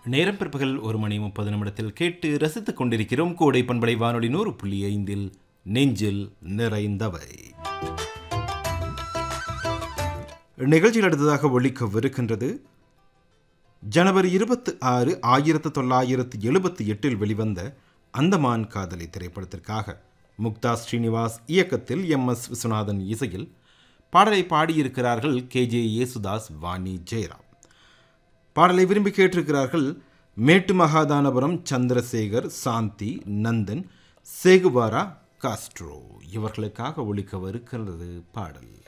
நேரம் பிற்பகல் ஒரு மணி முப்பது நிமிடத்தில் கேட்டு ரசித்துக் கொண்டிருக்கிறோம் கோடை பண்பலை வானொலி நூறு புள்ளி ஐந்தில் நெஞ்சில் நிறைந்தவை நிகழ்ச்சியில் அடுத்ததாக ஒழிக்கவிருக்கின்றது ஜனவரி இருபத்தி ஆறு ஆயிரத்து தொள்ளாயிரத்து எழுபத்தி எட்டில் வெளிவந்த அந்தமான் காதலி திரைப்படத்திற்காக முக்தா ஸ்ரீனிவாஸ் இயக்கத்தில் எம் எஸ் விஸ்வநாதன் இசையில் பாடலை பாடியிருக்கிறார்கள் கே ஜே யேசுதாஸ் வாணி ஜெயராம் பாடலை விரும்பி கேட்டிருக்கிறார்கள் மேட்டு மகாதானபுரம் சந்திரசேகர் சாந்தி நந்தன் சேகுவாரா காஸ்ட்ரோ இவர்களுக்காக ஒழிக்கவிருக்கிறது பாடல்